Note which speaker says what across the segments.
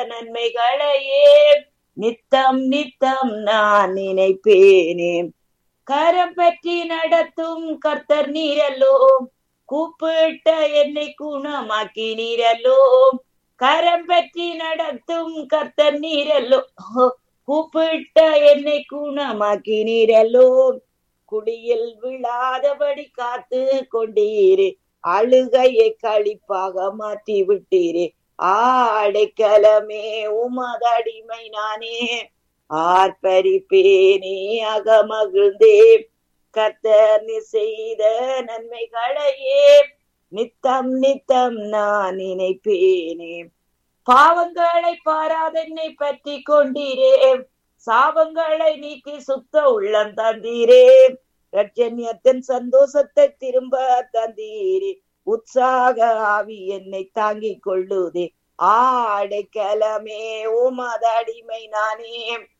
Speaker 1: நன்மைகளையே நித்தம் நித்தம் நான் நினைப்பேனே கரம் பற்றி நடத்தும் கர்த்தர் நீரல்லோ கூப்பிட்ட என்னை குணமாக்கி நீரல்லோ கரம் பற்றி நடத்தும் கர்த்தர் நீரல்லோ கூப்பிட்ட என்னை குணமாக்கி நீரல்லோ குடியில் விழாதபடி காத்து கொண்டீரே அழுகையை கழிப்பாக மாற்றி விட்டீரே ஆடைக்கலமே உமதடிமை நானே ஆர்ப்பரிப்பேனே அகமகிழ்ந்தே கர்த்தர் நீ செய்த நன்மைகளையே நித்தம் நித்தம் நான் நினைப்பேனே பாவங்களை பாராதென்னை பற்றி கொண்டீரே சாபங்களை நீக்கி சுத்த உள்ளம் தந்தீரே ரட்சண்யத்தின் சந்தோஷத்தை திரும்ப தந்தீரே உற்சாக ஆவி என்னை தாங்கிக் கொள்ளுதே ஆடைக்கலமே உமதடிமை நானே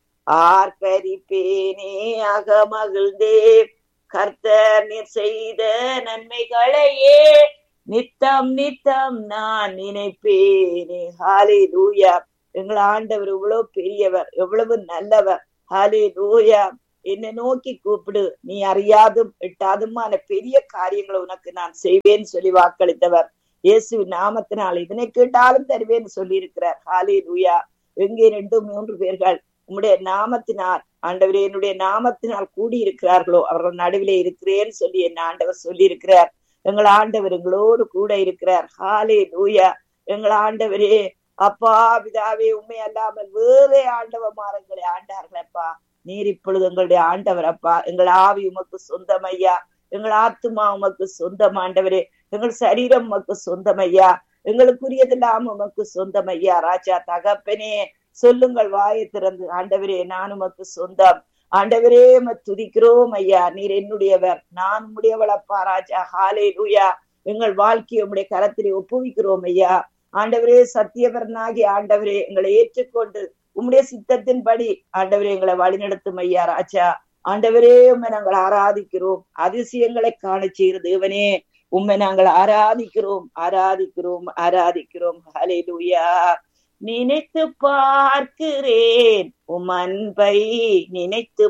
Speaker 1: ஆர்ப்பரிப்பேனே அகமகிழ்ந்தே கர்த்தர் நீர் செய்த நன்மைகளையே நித்தம் நித்தம் நான் நினைப்பேனே ஹாலே லூயா எங்கள் ஆண்டவர் எவ்வளவு பெரியவர் எவ்வளவு நல்லவர் ஹாலே லூயா என்னை நோக்கி கூப்பிடு நீ அறியாதும் எட்டாதுமான பெரிய காரியங்களை உனக்கு நான் செய்வேன் சொல்லி வாக்களித்தவர் இயேசு நாமத்தினால் இதனை கேட்டாலும் தருவேன் சொல்லி இருக்கிறார் ஹாலே லூயா எங்கே ரெண்டு மூன்று பேர்கள் உம்முடைய நாமத்தினால் ஆண்டவரே என்னுடைய நாமத்தினால் கூடி இருக்கிறார்களோ அவர்கள் நடுவிலே இருக்கிறேன்னு சொல்லி என் ஆண்டவர் சொல்லி இருக்கிறார் எங்கள் ஆண்டவர் எங்களோடு கூட இருக்கிறார் ஹாலே லூயா எங்கள் ஆண்டவரே அப்பா பிதாவே உண்மை அல்லாமல் வேறே ஆண்டவமாரங்களை ஆண்டார்களப்பா நீர் இப்பொழுது எங்களுடைய ஆண்டவர் அப்பா எங்கள் ஆவி உமக்கு சொந்தம் ஐயா எங்கள் ஆத்துமா உமக்கு சொந்தம் ஆண்டவரே எங்கள் சரீரம் உமக்கு சொந்தம் ஐயா எங்களுக்குரியதெல்லாம் உமக்கு சொந்தம் ஐயா ராஜா தகப்பனே சொல்லுங்கள் வாயை திறந்து ஆண்டவரே நான் உமக்கு சொந்தம் ஆண்டவரே துதிக்கிறோம் ஐயா நீர் என்னுடையவர் நான் உம்முடையவளப்பா ராஜா ஹாலே லூயா எங்கள் வாழ்க்கையை உம்முடைய கரத்திலே ஒப்புவிக்கிறோம் ஐயா ஆண்டவரே சத்தியவரனாகி ஆண்டவரே எங்களை ஏற்றுக்கொண்டு உம்முடைய சித்தத்தின்படி ஆண்டவரே எங்களை வழிநடத்தும் ஐயா ராஜா ஆண்டவரே உண்மை நாங்கள் ஆராதிக்கிறோம் அதிசயங்களை காண செய்கிற தேவனே உண்மை நாங்கள் ஆராதிக்கிறோம் ஆராதிக்கிறோம் ஆராதிக்கிறோம் ஹலே லூயா நினைத்து பார்க்கிறேன் உம் அன்பை நினைத்து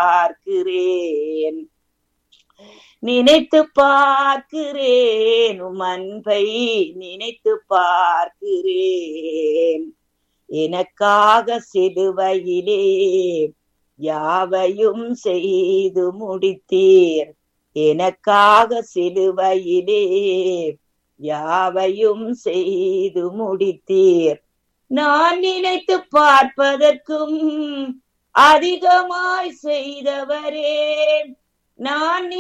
Speaker 1: பார்க்கிறேன் நினைத்து பார்க்கிறேன் உம் அன்பை நினைத்து பார்க்கிறேன் எனக்காக சிலுவையிலே யாவையும் செய்து முடித்தீர் எனக்காக சிலுவையிலே யாவையும் செய்து முடித்தீர் நான் நினைத்து பார்ப்பதற்கும் அதிகமாய் செய்தவரே நான்